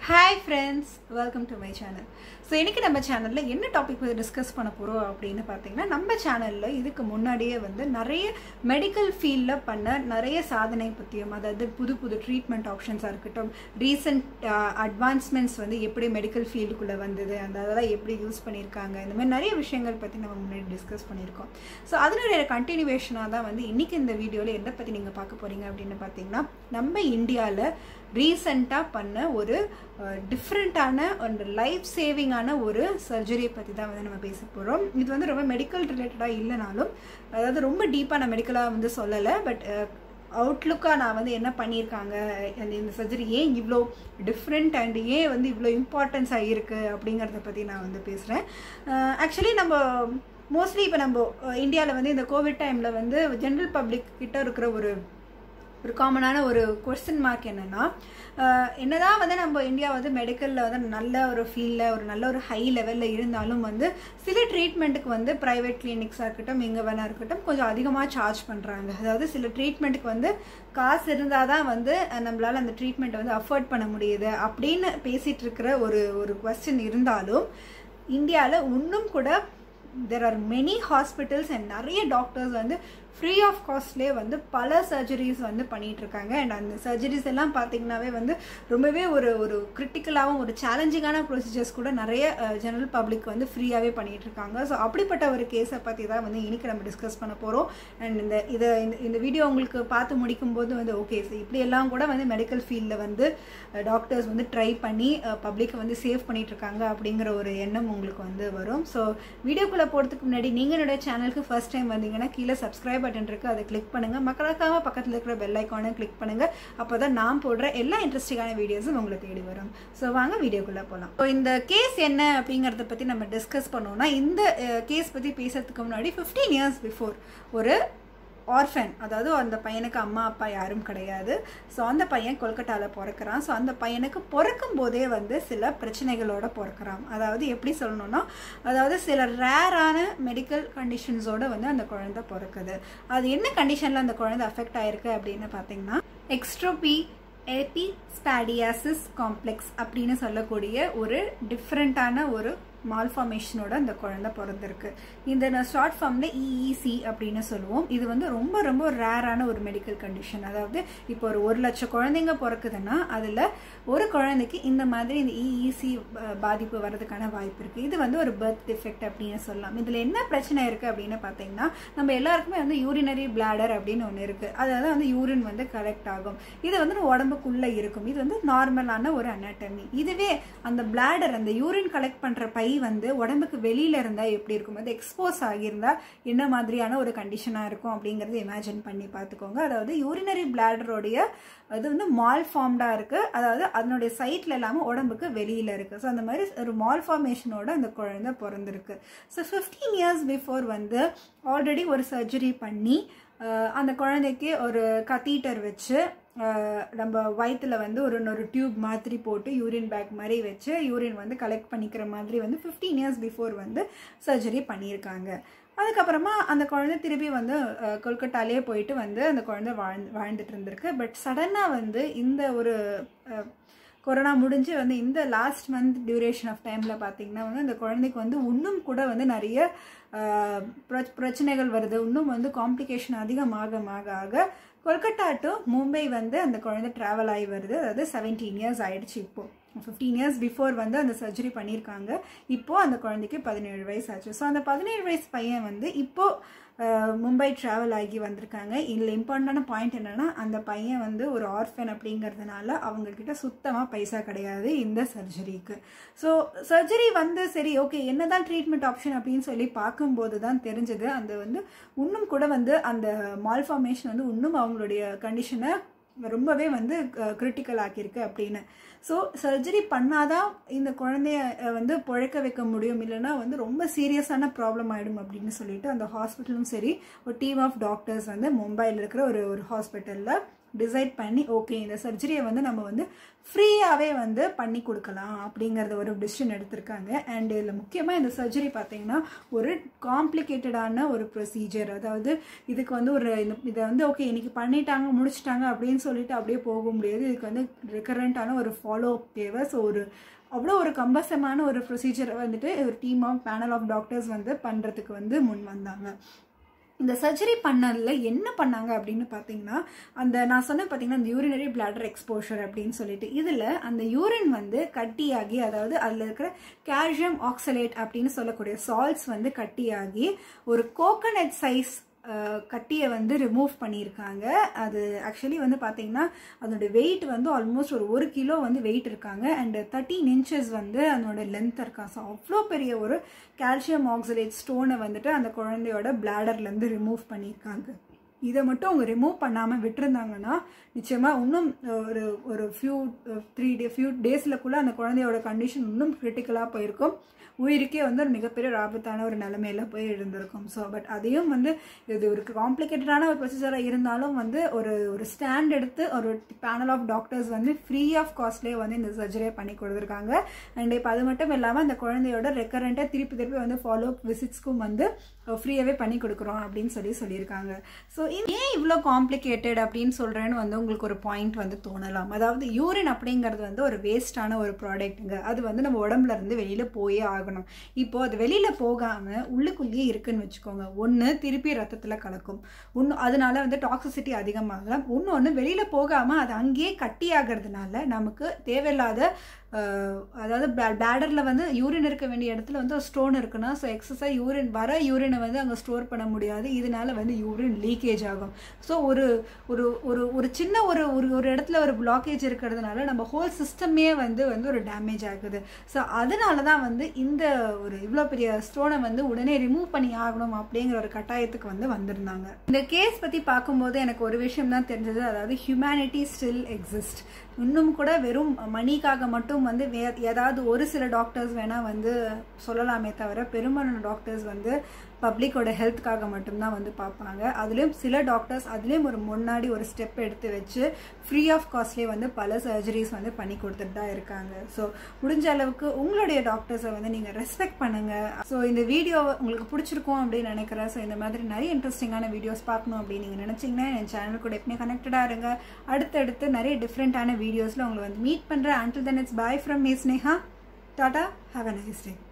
hi friends welcome to my channel so இன்றைக்கி நம்ம சேனலில் என்ன டாபிக் வந்து டிஸ்கஸ் பண்ண போகிறோம் அப்படின்னு பார்த்தீங்கன்னா நம்ம சேனலில் இதுக்கு முன்னாடியே வந்து நிறைய மெடிக்கல் ஃபீல்டில் பண்ண நிறைய சாதனை பற்றியும் அதாவது புது புது ட்ரீட்மெண்ட் ஆப்ஷன்ஸாக இருக்கட்டும் ரீசெண்ட் அட்வான்ஸ்மெண்ட்ஸ் வந்து எப்படி மெடிக்கல் ஃபீல்டுக்குள்ளே வந்தது அந்த அதெல்லாம் எப்படி யூஸ் பண்ணியிருக்காங்க இந்த மாதிரி நிறைய விஷயங்கள் பற்றி நம்ம முன்னாடி டிஸ்கஸ் பண்ணியிருக்கோம் ஸோ அதனுடைய கண்டினியூவேஷனாக தான் வந்து இன்றைக்கி இந்த வீடியோவில் எதை பற்றி நீங்கள் பார்க்க போகிறீங்க அப்படின்னு பார்த்தீங்கன்னா நம்ம இந்தியாவில் ரீசண்டாக பண்ண ஒரு டிஃப்ரெண்ட்டான ஒரு லைஃப் சேவிங்கான ஒரு சர்ஜரியை பற்றி தான் வந்து நம்ம பேச போகிறோம் இது வந்து ரொம்ப மெடிக்கல் ரிலேட்டடாக இல்லைனாலும் அதாவது ரொம்ப டீப்பாக நான் மெடிக்கலாக வந்து சொல்லலை பட் அவுட்லுக்காக நான் வந்து என்ன பண்ணியிருக்காங்க அந்த இந்த சர்ஜரி ஏன் இவ்வளோ டிஃப்ரெண்ட் அண்ட் ஏன் வந்து இவ்வளோ இம்பார்ட்டன்ஸாக இருக்குது அப்படிங்கிறத பற்றி நான் வந்து பேசுகிறேன் ஆக்சுவலி நம்ம மோஸ்ட்லி இப்போ நம்ம இந்தியாவில் வந்து இந்த கோவிட் டைமில் வந்து ஜென்ரல் பப்ளிக் கிட்ட இருக்கிற ஒரு ஒரு காமனான ஒரு கொஸ்டின் மார்க் என்னென்னா என்னதான் வந்து நம்ம இந்தியா வந்து மெடிக்கலில் வந்து நல்ல ஒரு ஃபீல்டில் ஒரு நல்ல ஒரு ஹை லெவலில் இருந்தாலும் வந்து சில ட்ரீட்மெண்ட்டுக்கு வந்து ப்ரைவேட் கிளினிக்ஸாக இருக்கட்டும் எங்கே வேணா இருக்கட்டும் கொஞ்சம் அதிகமாக சார்ஜ் பண்ணுறாங்க அதாவது சில ட்ரீட்மெண்ட்டுக்கு வந்து காசு இருந்தால் தான் வந்து நம்மளால் அந்த ட்ரீட்மெண்ட்டை வந்து அஃபோர்ட் பண்ண முடியுது அப்படின்னு பேசிகிட்டு இருக்கிற ஒரு ஒரு கொஸ்டின் இருந்தாலும் இந்தியாவில் இன்னும் கூட there are many hospitals and நிறைய டாக்டர்ஸ் வந்து ஃப்ரீ ஆஃப் காஸ்ட்லேயே வந்து பல சர்ஜரிஸ் வந்து பண்ணிட்டு இருக்காங்க அண்ட் அந்த சர்ஜரிஸ் எல்லாம் பார்த்தீங்கன்னாவே வந்து ரொம்பவே ஒரு ஒரு கிரிட்டிக்கலாகவும் ஒரு சேலஞ்சிங்கான ப்ரொசீஜர்ஸ் கூட நிறைய ஜெனரல் பப்ளிக் வந்து ஃப்ரீயாகவே பண்ணிட்டு இருக்காங்க ஸோ அப்படிப்பட்ட ஒரு கேஸை பற்றி தான் வந்து இன்னைக்கு நம்ம டிஸ்கஸ் பண்ண போகிறோம் அண்ட் இந்த இதை இந்த வீடியோ உங்களுக்கு பார்த்து முடிக்கும் போது வந்து ஓகே ஸோ இப்படியெல்லாம் கூட வந்து மெடிக்கல் ஃபீல்டில் வந்து டாக்டர்ஸ் வந்து ட்ரை பண்ணி பப்ளிக்கை வந்து சேவ் பண்ணிட்டு இருக்காங்க அப்படிங்கிற ஒரு எண்ணம் உங்களுக்கு வந்து வரும் ஸோ வீடியோக்குள்ளே போகிறதுக்கு முன்னாடி நீங்கள் என்னோட சேனலுக்கு ஃபர்ஸ்ட் டைம் வந்தீங்கன்னா கீழே சப்ஸ்கிரைப் பட்டன் இருக்குது அதை கிளிக் பண்ணுங்கள் மக்களுக்காக பக்கத்தில் இருக்கிற பெல் ஐக்கானை கிளிக் பண்ணுங்கள் அப்போ தான் நான் போடுற எல்லா இன்ட்ரெஸ்டிங்கான வீடியோஸும் உங்களை தேடி வரும் ஸோ வாங்க வீடியோக்குள்ளே போகலாம் ஸோ இந்த கேஸ் என்ன அப்படிங்கிறத பற்றி நம்ம டிஸ்கஸ் பண்ணோம்னா இந்த கேஸ் பற்றி பேசுறதுக்கு முன்னாடி ஃபிஃப்டீன் இயர்ஸ் பிஃபோர் ஒரு ஆர்ஃபன் அதாவது அந்த பையனுக்கு அம்மா அப்பா யாரும் கிடையாது ஸோ அந்த பையன் கொல்கட்டாவில் பிறக்கிறான் ஸோ அந்த பையனுக்கு பிறக்கும் போதே வந்து சில பிரச்சனைகளோட பிறக்கிறான் அதாவது எப்படி சொல்லணும்னா அதாவது சில ரேரான மெடிக்கல் கண்டிஷன்ஸோடு வந்து அந்த குழந்தை பிறக்குது அது என்ன கண்டிஷனில் அந்த குழந்தை அஃபெக்ட் ஆயிருக்கு அப்படின்னு பார்த்தீங்கன்னா எக்ஸ்ட்ரோபி எபிஸ்பாடியாசிஸ் காம்ப்ளெக்ஸ் அப்படின்னு சொல்லக்கூடிய ஒரு டிஃப்ரெண்ட்டான ஒரு மால்ஃபார்மேஷனோட அந்த குழந்தை பிறந்திருக்கு இந்த ஷார்ட் ஃபார்மில் இஇசி அப்படின்னு சொல்லுவோம் இது வந்து ரொம்ப ரொம்ப ரேரான ஒரு மெடிக்கல் கண்டிஷன் அதாவது இப்போ ஒரு ஒரு லட்சம் குழந்தைங்க பிறக்குதுன்னா அதில் ஒரு குழந்தைக்கு இந்த மாதிரி இந்த இஇசி பாதிப்பு வர்றதுக்கான வாய்ப்பு இருக்குது இது வந்து ஒரு பர்த் டிஃபெக்ட் அப்படின்னு சொல்லலாம் இதில் என்ன பிரச்சனை இருக்குது அப்படின்னு பார்த்தீங்கன்னா நம்ம எல்லாருக்குமே வந்து யூரினரி பிளாடர் அப்படின்னு ஒன்று இருக்குது அதாவது வந்து யூரின் வந்து கரெக்ட் ஆகும் இது வந்து உடம்புக்குள்ளே இருக்கும் இது வந்து நார்மலான ஒரு அனாட்டமி இதுவே அந்த பிளாடர் அந்த யூரின் கலெக்ட் பண்ணுற பை வந்து உடம்புக்கு வெளியில இருந்தா எப்படி இருக்கும் அது எக்ஸ்போஸ் ஆகியிருந்தா என்ன மாதிரியான ஒரு கண்டிஷனா இருக்கும் அப்படிங்கறத இமேஜின் பண்ணி பார்த்துக்கோங்க அதாவது யூரினரி பிளாடருடைய அது வந்து மால் ஃபார்ம்டா இருக்கு அதாவது அதனுடைய சைட்ல இல்லாம உடம்புக்கு வெளியில இருக்கு ஸோ அந்த மாதிரி ஒரு மால் ஃபார்மேஷனோட அந்த குழந்தை பிறந்திருக்கு ஸோ ஃபிஃப்டீன் இயர்ஸ் பிஃபோர் வந்து ஆல்ரெடி ஒரு சர்ஜரி பண்ணி அந்த குழந்தைக்கு ஒரு கத்தீட்டர் வச்சு நம்ம வயிற்றில் வந்து ஒரு ஒரு டியூப் மாதிரி போட்டு யூரின் பேக் மாதிரி வச்சு யூரின் வந்து கலெக்ட் பண்ணிக்கிற மாதிரி வந்து ஃபிஃப்டீன் இயர்ஸ் பிஃபோர் வந்து சர்ஜரி பண்ணியிருக்காங்க அதுக்கப்புறமா அந்த குழந்தை திருப்பி வந்து கொல்கட்டாலே போயிட்டு வந்து அந்த குழந்தை வாழ்ந்து வாழ்ந்துட்டு இருந்திருக்கு பட் சடனாக வந்து இந்த ஒரு கொரோனா முடிஞ்சு வந்து இந்த லாஸ்ட் மந்த் டியூரேஷன் ஆஃப் டைமில் பார்த்தீங்கன்னா வந்து அந்த குழந்தைக்கு வந்து இன்னும் கூட வந்து நிறைய பிரச்சனைகள் வருது இன்னும் வந்து காம்ப்ளிகேஷன் அதிகமாக ஆக ஆக கொல்கட்டா டு மும்பை வந்து அந்த குழந்தை ட்ராவல் ஆகி வருது அதாவது செவன்டீன் இயர்ஸ் ஆயிடுச்சு இப்போது ஃபிஃப்டீன் இயர்ஸ் பிஃபோர் வந்து அந்த சர்ஜரி பண்ணியிருக்காங்க இப்போது அந்த குழந்தைக்கு பதினேழு வயசு ஆச்சு ஸோ அந்த பதினேழு வயசு பையன் வந்து இப்போது மும்பை ட்ராவல் ஆகி வந்திருக்காங்க இதில் இம்பார்ட்டண்டான பாயிண்ட் என்னென்னா அந்த பையன் வந்து ஒரு ஆர்ஃபன் அப்படிங்கிறதுனால அவங்கக்கிட்ட சுத்தமாக பைசா கிடையாது இந்த சர்ஜரிக்கு ஸோ சர்ஜரி வந்து சரி ஓகே என்னதான் ட்ரீட்மெண்ட் ஆப்ஷன் அப்படின்னு சொல்லி பார்க்கும்போது தான் தெரிஞ்சது அந்த வந்து இன்னும் கூட வந்து அந்த மால்ஃபார்மேஷன் வந்து இன்னும் அவங்களுடைய கண்டிஷனை ரொம்பவே வந்து கிரிட்டிக்கல் ஆக்கியிருக்கு அப்படின்னு ஸோ சர்ஜரி பண்ணாதான் இந்த குழந்தைய வந்து பிழைக்க வைக்க முடியும் இல்லைன்னா வந்து ரொம்ப சீரியஸான ப்ராப்ளம் ஆகிடும் அப்படின்னு சொல்லிட்டு அந்த ஹாஸ்பிட்டலும் சரி ஒரு டீம் ஆஃப் டாக்டர்ஸ் வந்து மும்பையில் இருக்கிற ஒரு ஒரு ஹாஸ்பிட்டலில் டிசைட் பண்ணி ஓகே இந்த சர்ஜரியை வந்து நம்ம வந்து ஃப்ரீயாகவே வந்து பண்ணி கொடுக்கலாம் அப்படிங்கிறத ஒரு டிசிஷன் எடுத்திருக்காங்க அண்ட் இதில் முக்கியமாக இந்த சர்ஜரி பார்த்தீங்கன்னா ஒரு காம்ப்ளிகேட்டடான ஒரு ப்ரொசீஜர் அதாவது இதுக்கு வந்து ஒரு இந்த இதை வந்து ஓகே இன்னைக்கு பண்ணிட்டாங்க முடிச்சிட்டாங்க அப்படின்னு சொல்லிட்டு அப்படியே போக முடியாது இதுக்கு வந்து ரெக்கரண்ட்டான ஒரு ஃபாலோ அப் தேவை ஸோ ஒரு அவ்வளோ ஒரு கம்பசமான ஒரு ப்ரொசீஜரை வந்துட்டு ஒரு team of panel of doctors வந்து பண்ணுறதுக்கு வந்து முன் வந்தாங்க இந்த சர்ஜரி பண்ணதில் என்ன பண்ணாங்க அப்படின்னு பார்த்தீங்கன்னா அந்த நான் சொன்னேன் பார்த்தீங்கன்னா அந்த யூரினரி பிளாடர் எக்ஸ்போஷர் அப்படின்னு சொல்லிட்டு இதில் அந்த யூரின் வந்து கட்டியாகி அதாவது அதில் இருக்கிற கால்சியம் ஆக்சலேட் அப்படின்னு சொல்லக்கூடிய சால்ட்ஸ் வந்து கட்டியாகி ஒரு கோகனட் சைஸ் கட்டியை வந்து ரிமூவ் பண்ணியிருக்காங்க அது ஆக்சுவலி வந்து பார்த்தீங்கன்னா அதோட வெயிட் வந்து ஆல்மோஸ்ட் ஒரு ஒரு கிலோ வந்து வெயிட் இருக்காங்க அண்ட் தேர்ட்டீன் இன்ச்சஸ் வந்து அதனோட லென்த் இருக்கா ஸோ அவ்வளோ பெரிய ஒரு கால்சியம் ஆக்சலேட் ஸ்டோனை வந்துட்டு அந்த குழந்தையோட பிளாடர்லேருந்து ரிமூவ் பண்ணியிருக்காங்க இதை மட்டும் அவங்க ரிமூவ் பண்ணாமல் விட்டுருந்தாங்கன்னா நிச்சயமாக இன்னும் ஒரு ஒரு ஃபியூ த்ரீ டே ஃபியூ டேஸில் அந்த குழந்தையோட கண்டிஷன் இன்னும் கிரிட்டிக்கலாக போயிருக்கும் உயிருக்கே வந்து ஒரு மிகப்பெரிய ஒரு ஆபத்தான ஒரு நிலைமையில போய் இருந்திருக்கும் ஸோ பட் அதையும் வந்து இது ஒரு காம்ப்ளிகேட்டடான ஒரு ப்ரொசீஜராக இருந்தாலும் வந்து ஒரு ஒரு ஸ்டாண்ட் எடுத்து ஒரு பேனல் ஆஃப் டாக்டர்ஸ் வந்து ஃப்ரீ ஆஃப் காஸ்ட்லேயே வந்து இந்த சர்ஜரியை பண்ணி கொடுத்துருக்காங்க அண்ட் இப்போ அது மட்டும் இல்லாமல் அந்த குழந்தையோட ரெக்கரண்ட்டாக திருப்பி திருப்பி வந்து ஃபாலோ அப் விசிட்ஸ்க்கும் வந்து ஃப்ரீயாகவே பண்ணி கொடுக்குறோம் அப்படின்னு சொல்லி சொல்லியிருக்காங்க ஸோ ஏன் இவ்வளோ காம்ப்ளிகேட்டட் அப்படின்னு சொல்கிறேன்னு வந்து உங்களுக்கு ஒரு பாயிண்ட் வந்து தோணலாம் அதாவது யூரின் அப்படிங்கிறது வந்து ஒரு வேஸ்டான ஒரு ப்ராடக்ட்டுங்க அது வந்து நம்ம உடம்புல இருந்து வெளியில் போயே ஆகணும் இப்போ அது வெளியில் போகாமல் உள்ளுக்குள்ளேயே இருக்குன்னு வச்சுக்கோங்க ஒன்று திருப்பி ரத்தத்தில் கலக்கும் ஒன்று அதனால வந்து டாக்ஸிசிட்டி அதிகமாகலாம் இன்னொன்று வெளியில் போகாமல் அது அங்கேயே கட்டி ஆகிறதுனால நமக்கு தேவையில்லாத அதாவது பிளாடரில் வந்து யூரின் இருக்க வேண்டிய இடத்துல வந்து ஸ்டோன் இருக்குன்னா ஸோ எக்ஸஸாக யூரின் வர யூரினை வந்து அங்கே ஸ்டோர் பண்ண முடியாது இதனால வந்து யூரின் லீக்கேஜ் ஆகும் ஸோ ஒரு ஒரு ஒரு ஒரு சின்ன ஒரு ஒரு ஒரு இடத்துல ஒரு பிளாக்கேஜ் இருக்கிறதுனால நம்ம ஹோல் சிஸ்டமே வந்து வந்து ஒரு டேமேஜ் ஆகுது ஸோ அதனால தான் வந்து இந்த ஒரு இவ்வளோ பெரிய ஸ்டோனை வந்து உடனே ரிமூவ் பண்ணி ஆகணும் அப்படிங்கிற ஒரு கட்டாயத்துக்கு வந்து வந்திருந்தாங்க இந்த கேஸ் பற்றி பார்க்கும்போது எனக்கு ஒரு விஷயம் தான் தெரிஞ்சது அதாவது ஹியூமனிட்டி ஸ்டில் எக்ஸிஸ்ட் இன்னும் கூட வெறும் மணிக்காக மட்டும் வந்து வே ஏதாவது ஒரு சில டாக்டர்ஸ் வேணால் வந்து சொல்லலாமே தவிர பெரும்பாலான டாக்டர்ஸ் வந்து பப்ளிக்கோட ஹெல்த்துக்காக மட்டும்தான் வந்து பார்ப்பாங்க அதுலேயும் சில டாக்டர்ஸ் அதுலேயும் ஒரு முன்னாடி ஒரு ஸ்டெப் எடுத்து வச்சு ஃப்ரீ ஆஃப் காஸ்ட்லேயே வந்து பல சர்ஜரிஸ் வந்து பண்ணி கொடுத்துட்டு தான் இருக்காங்க ஸோ முடிஞ்ச அளவுக்கு உங்களுடைய டாக்டர்ஸை வந்து நீங்கள் ரெஸ்பெக்ட் பண்ணுங்கள் ஸோ இந்த வீடியோ உங்களுக்கு பிடிச்சிருக்கும் அப்படின்னு நினைக்கிறேன் ஸோ இந்த மாதிரி நிறைய இன்ட்ரெஸ்டிங்கான வீடியோஸ் பார்க்கணும் அப்படின்னு நீங்கள் நினச்சிங்கன்னா என் சேனல் கூட எப்பவுமே கனெக்டடாக இருங்க அடுத்தடுத்து நிறைய டிஃப்ரெண்ட்டான வீடியோஸில் உங்களை வந்து மீட் பண்ணுறேன் until then it's bye from me Sneha tata have a nice day